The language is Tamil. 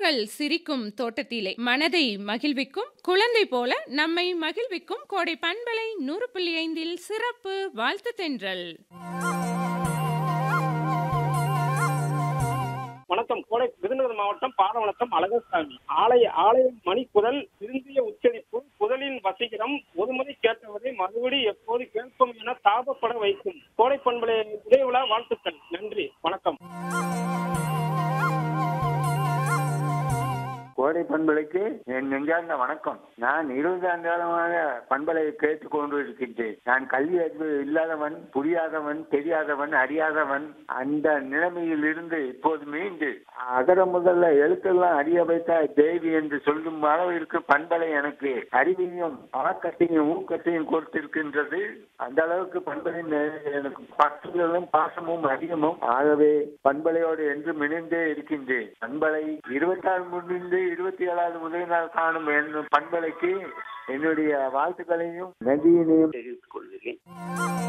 மலர்கள் சிரிக்கும் தோட்டத்திலே மனதை மகிழ்விக்கும் குழந்தை போல நம்மை மகிழ்விக்கும் கோடை பண்பலை நூறு புள்ளி ஐந்தில் சிறப்பு வாழ்த்து தென்றல் வணக்கம் கோடை விருதுநகர் மாவட்டம் பாலவனத்தம் அழகசாமி ஆலய ஆலயம் மணி குதல் திருந்திய உச்சரிப்பு புதலின் வசீகரம் ஒருமுறை கேட்டவரை மறுபடி எப்போது கேட்போம் என தாபப்பட வைக்கும் கோடை பண்பலை விழா வாழ்த்துக்கள் நன்றி வணக்கம் கோடை பண்பலைக்கு என் நெஞ்சார்ந்த வணக்கம் நான் இருபது ஆண்டு காலமாக பண்பலையை கேட்டுக் கொண்டு இருக்கின்றேன் நான் கல்வி அறிவு இல்லாதவன் புரியாதவன் தெரியாதவன் அறியாதவன் அந்த நிலைமையில் இருந்து இப்போது மீண்டு அகர முதல்ல எழுத்தெல்லாம் அறிய வைத்த தேவி என்று சொல்லும் அளவிற்கு பண்பலை எனக்கு அறிவையும் ஆக்கத்தையும் ஊக்கத்தையும் கொடுத்திருக்கின்றது அந்த அளவுக்கு பண்பலை எனக்கு பற்றுதலும் பாசமும் அதிகமும் ஆகவே பண்பலையோடு என்றும் இணைந்தே இருக்கின்றேன் பண்பலை இருபத்தாறு முடிந்து இருபத்தி ஏழாவது முதல் நாள் காணும் என்னும் பண்பலைக்கு என்னுடைய வாழ்த்துக்களையும் நன்றியினையும் தெரிவித்துக் கொள்கிறேன்